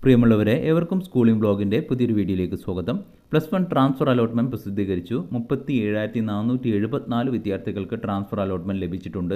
പ്രിയമുള്ളവരെ ഏവർക്കും സ്കൂളിംഗ് ബ്ലോഗിൻ്റെ പുതിയൊരു വീഡിയോയിലേക്ക് സ്വാഗതം പ്ലസ് വൺ ട്രാൻസ്ഫർ അലോട്ട്മെൻറ്റ് പ്രസിദ്ധീകരിച്ചു മുപ്പത്തി ഏഴായിരത്തി നാനൂറ്റി എഴുപത്തിനാല് വിദ്യാർത്ഥികൾക്ക് ട്രാൻസ്ഫർ അലോട്ട്മെൻറ്റ് ലഭിച്ചിട്ടുണ്ട്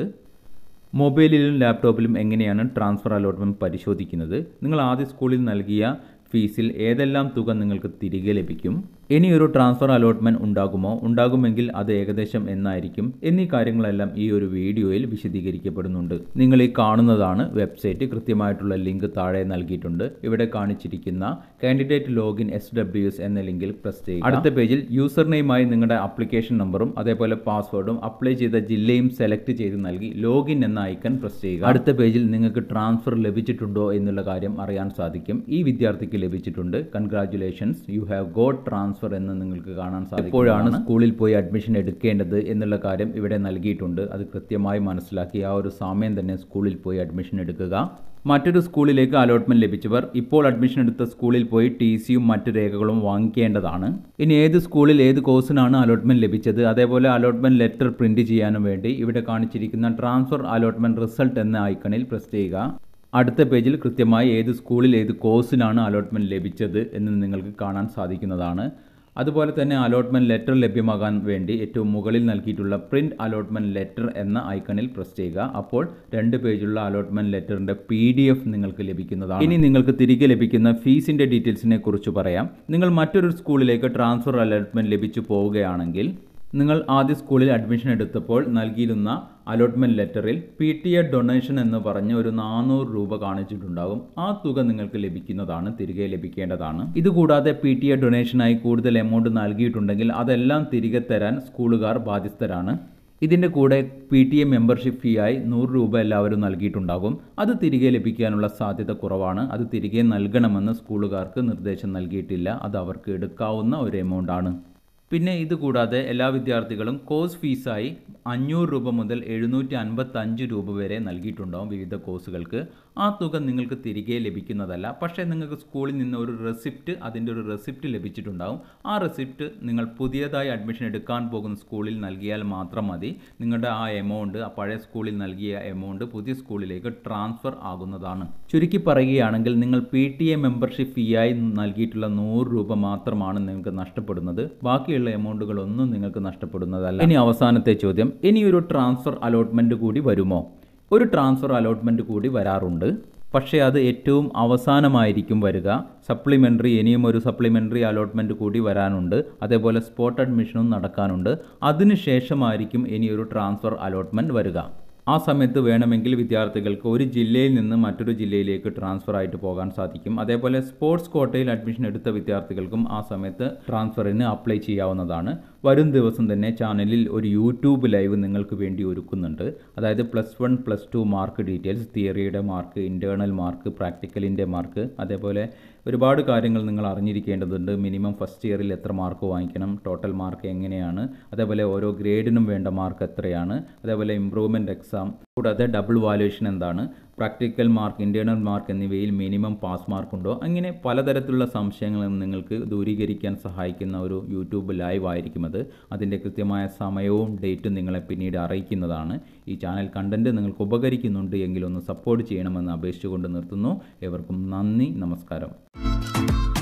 മൊബൈലിലും ലാപ്ടോപ്പിലും എങ്ങനെയാണ് ട്രാൻസ്ഫർ അലോട്ട്മെൻറ്റ് പരിശോധിക്കുന്നത് നിങ്ങൾ ആദ്യ സ്കൂളിൽ നൽകിയ ഫീസിൽ ഏതെല്ലാം തുക നിങ്ങൾക്ക് തിരികെ ലഭിക്കും ഇനി ഒരു ട്രാൻസ്ഫർ അലോട്ട്മെൻറ്റ് ഉണ്ടാകുമോ ഉണ്ടാകുമെങ്കിൽ അത് ഏകദേശം എന്നായിരിക്കും എന്നീ കാര്യങ്ങളെല്ലാം ഈ ഒരു വീഡിയോയിൽ വിശദീകരിക്കപ്പെടുന്നുണ്ട് നിങ്ങൾ ഈ കാണുന്നതാണ് വെബ്സൈറ്റ് കൃത്യമായിട്ടുള്ള ലിങ്ക് താഴെ നൽകിയിട്ടുണ്ട് ഇവിടെ കാണിച്ചിരിക്കുന്ന candidate login S W S എന്ന ലിങ്കിൽ പ്രസ് ചെയ്യുക അടുത്ത പേജിൽ യൂസർ നെയിമായി നിങ്ങളുടെ ആപ്ലിക്കേഷൻ നമ്പറും അതേപോലെ പാസ്വേഡും അപ്ലൈ ചെയ്ത ജില്ലയും സെലക്ട് ചെയ്ത് നൽകി ലോഗിൻ എന്ന ഐക്കൺ പ്രസ് ചെയ്യുക അടുത്ത പേജിൽ നിങ്ങൾക്ക് ട്രാൻസ്ഫർ ലഭിച്ചിട്ടുണ്ടോ എന്നുള്ള കാര്യം അറിയാൻ സാധിക്കും ഈ വിദ്യാർത്ഥിക്ക് ലഭിച്ചിട്ടുണ്ട് congratulations you have got transfer എന്ന് നിങ്ങൾക്ക് കാണാൻ സാധിക്കും എപ്പോഴാണ് സ്കൂളിൽ പോയി അഡ്മിഷൻ എടുക്കേണ്ടത് എന്നുള്ള കാര്യം ഇവിടെ നൽകിയിട്ടുണ്ട് അത് കൃത്യമായി മനസ്സിലാക്കി ആ ഒരു സമയം തന്നെ സ്കൂളിൽ പോയി അഡ്മിഷൻ എടുക്കുക മറ്റൊരു സ്കൂളിലേക്ക് അലോട്ട്മെന്റ് ലഭിച്ചവർ ഇപ്പോൾ അഡ്മിഷൻ എടുത്ത സ്കൂളിൽ പോയി ടി സിയും മറ്റു രേഖകളും വാങ്ങിക്കേണ്ടതാണ് ഇനി ഏത് സ്കൂളിൽ ഏത് കോഴ്സിനാണ് അലോട്ട്മെന്റ് ലഭിച്ചത് അതേപോലെ അലോട്ട്മെന്റ് ലെറ്റർ പ്രിന്റ് ചെയ്യാനും വേണ്ടി ഇവിടെ കാണിച്ചിരിക്കുന്ന ട്രാൻസ്ഫർ അലോട്ട്മെന്റ് റിസൾട്ട് എന്ന ഐക്കണിൽ പ്രസ് ചെയ്യുക അടുത്ത പേജിൽ കൃത്യമായി ഏത് സ്കൂളിൽ ഏത് കോഴ്സിനാണ് അലോട്ട്മെന്റ് ലഭിച്ചത് എന്ന് നിങ്ങൾക്ക് കാണാൻ സാധിക്കുന്നതാണ് അതുപോലെ തന്നെ അലോട്ട്മെന്റ് ലെറ്റർ ലഭ്യമാകാൻ വേണ്ടി ഏറ്റവും മുകളിൽ നൽകിയിട്ടുള്ള പ്രിന്റ് അലോട്ട്മെന്റ് ലെറ്റർ എന്ന ഐക്കണിൽ പ്രസ് ചെയ്യുക അപ്പോൾ രണ്ട് പേജുള്ള അലോട്ട്മെന്റ് ലെറ്ററിന്റെ പി ഡി എഫ് നിങ്ങൾക്ക് ലഭിക്കുന്നതാണ് ഇനി നിങ്ങൾക്ക് തിരികെ ലഭിക്കുന്ന ഫീസിന്റെ ഡീറ്റെയിൽസിനെ കുറിച്ച് പറയാം നിങ്ങൾ മറ്റൊരു സ്കൂളിലേക്ക് ട്രാൻസ്ഫർ അലോട്ട്മെന്റ് ലഭിച്ചു പോവുകയാണെങ്കിൽ നിങ്ങൾ ആദ്യ സ്കൂളിൽ അഡ്മിഷൻ എടുത്തപ്പോൾ നൽകിയിരുന്ന അലോട്ട്മെന്റ് ലെറ്ററിൽ പി ടി എ ഡൊണേഷൻ എന്ന് പറഞ്ഞ് ഒരു നാനൂറ് രൂപ കാണിച്ചിട്ടുണ്ടാകും ആ തുക നിങ്ങൾക്ക് ലഭിക്കുന്നതാണ് തിരികെ ലഭിക്കേണ്ടതാണ് ഇതുകൂടാതെ പി ടി എ ഡൊണേഷനായി കൂടുതൽ എമൗണ്ട് നൽകിയിട്ടുണ്ടെങ്കിൽ അതെല്ലാം തിരികെ തരാൻ സ്കൂളുകാർ ബാധ്യസ്ഥരാണ് ഇതിൻ്റെ കൂടെ P T A membership fee ആയി നൂറ് രൂപ എല്ലാവരും നൽകിയിട്ടുണ്ടാകും അത് തിരികെ ലഭിക്കാനുള്ള സാധ്യത കുറവാണ് അത് തിരികെ നൽകണമെന്ന് സ്കൂളുകാർക്ക് നിർദ്ദേശം നൽകിയിട്ടില്ല അത് അവർക്ക് എടുക്കാവുന്ന ഒരു എമൗണ്ട് ആണ് പിന്നെ ഇതുകൂടാതെ എല്ലാ വിദ്യാർത്ഥികളും കോഴ്സ് ഫീസായി അഞ്ഞൂറ് രൂപ മുതൽ എഴുന്നൂറ്റി അൻപത്തഞ്ച് രൂപ വരെ നൽകിയിട്ടുണ്ടാവും വിവിധ കോഴ്സുകൾക്ക് ആ തുക നിങ്ങൾക്ക് തിരികെ ലഭിക്കുന്നതല്ല പക്ഷേ നിങ്ങൾക്ക് സ്കൂളിൽ നിന്ന് ഒരു റെസിപ്റ്റ് അതിൻ്റെ ഒരു റെസിപ്റ്റ് ലഭിച്ചിട്ടുണ്ടാവും ആ റെസിപ്റ്റ് നിങ്ങൾ പുതിയതായി അഡ്മിഷൻ എടുക്കാൻ പോകുന്ന സ്കൂളിൽ നൽകിയാൽ മാത്രം മതി നിങ്ങളുടെ ആ എമൗണ്ട് ആ പഴയ സ്കൂളിൽ നൽകിയ എമൗണ്ട് പുതിയ സ്കൂളിലേക്ക് ട്രാൻസ്ഫർ ആകുന്നതാണ് ചുരുക്കി പറയുകയാണെങ്കിൽ നിങ്ങൾ P T A membership fee ആയി നൽകിയിട്ടുള്ള നൂറ് രൂപ മാത്രമാണ് നിങ്ങൾക്ക് നഷ്ടപ്പെടുന്നത് ബാക്കിയുള്ള എമൗണ്ടുകളൊന്നും നിങ്ങൾക്ക് നഷ്ടപ്പെടുന്നതല്ല ഇനി അവസാനത്തെ ചോദ്യം ഇനി ഒരു ട്രാൻസ്ഫർ അലോട്ട്മെന്റ് കൂടി വരുമോ ഒരു ട്രാൻസ്ഫർ അലോട്ട്മെന്റ് കൂടി വരാറുണ്ട് പക്ഷേ അത് ഏറ്റവും അവസാനമായിരിക്കും വരിക സപ്ലിമെൻ്ററി ഇനിയും ഒരു സപ്ലിമെൻ്ററി അലോട്ട്മെൻറ്റ് കൂടി വരാനുണ്ട് അതേപോലെ സ്പോട്ട് അഡ്മിഷനും നടക്കാനുണ്ട് അതിനുശേഷമായിരിക്കും ഇനിയൊരു ട്രാൻസ്ഫർ അലോട്ട്മെൻറ്റ് വരിക ആ സമയത്ത് വേണമെങ്കിൽ വിദ്യാർത്ഥികൾക്ക് ഒരു ജില്ലയിൽ നിന്ന് മറ്റൊരു ജില്ലയിലേക്ക് ട്രാൻസ്ഫർ ആയിട്ട് പോകാൻ സാധിക്കും അതേപോലെ സ്പോർട്സ് കോട്ടയിൽ അഡ്മിഷൻ എടുത്ത വിദ്യാർത്ഥികൾക്കും ആ സമയത്ത് ട്രാൻസ്ഫറിന് അപ്ലൈ ചെയ്യാവുന്നതാണ് വരും ദിവസം തന്നെ ചാനലിൽ ഒരു യൂട്യൂബ് ലൈവ് നിങ്ങൾക്ക് വേണ്ടി ഒരുക്കുന്നുണ്ട് അതായത് plus one plus two mark details തിയറിയുടെ മാർക്ക് ഇൻറ്റേർണൽ മാർക്ക് പ്രാക്ടിക്കലിൻ്റെ മാർക്ക് അതേപോലെ ഒരുപാട് കാര്യങ്ങൾ നിങ്ങൾ അറിഞ്ഞിരിക്കേണ്ടതുണ്ട് മിനിമം ഫസ്റ്റ് ഇയറിൽ എത്ര മാർക്ക് വാങ്ങിക്കണം ടോട്ടൽ മാർക്ക് എങ്ങനെയാണ് അതേപോലെ ഓരോ ഗ്രേഡിനും വേണ്ട മാർക്ക് എത്രയാണ് അതേപോലെ ഇമ്പ്രൂവ്മെൻറ്റ് എക്സാം കൂടാതെ ഡബിൾ വാല്യുവേഷൻ എന്താണ് പ്രാക്ടിക്കൽ മാർക്ക് ഇൻറ്റേർണൽ മാർക്ക് എന്നിവയിൽ മിനിമം പാസ് മാർക്ക് ഉണ്ടോ അങ്ങനെ പലതരത്തിലുള്ള സംശയങ്ങളും നിങ്ങൾക്ക് ദൂരീകരിക്കാൻ സഹായിക്കുന്ന ഒരു യൂട്യൂബ് ലൈവ് ആയിരിക്കും അത് അതിൻ്റെ കൃത്യമായ സമയവും ഡേറ്റും നിങ്ങളെ പിന്നീട് അറിയിക്കുന്നതാണ് ഈ ചാനൽ കണ്ടൻറ്റ് നിങ്ങൾക്ക് ഉപകരിക്കുന്നുണ്ട് എങ്കിൽ ഒന്ന് സപ്പോർട്ട് ചെയ്യണമെന്ന് അപേക്ഷിച്ചുകൊണ്ട് നിർത്തുന്നു ഏവർക്കും നന്ദി നമസ്കാരം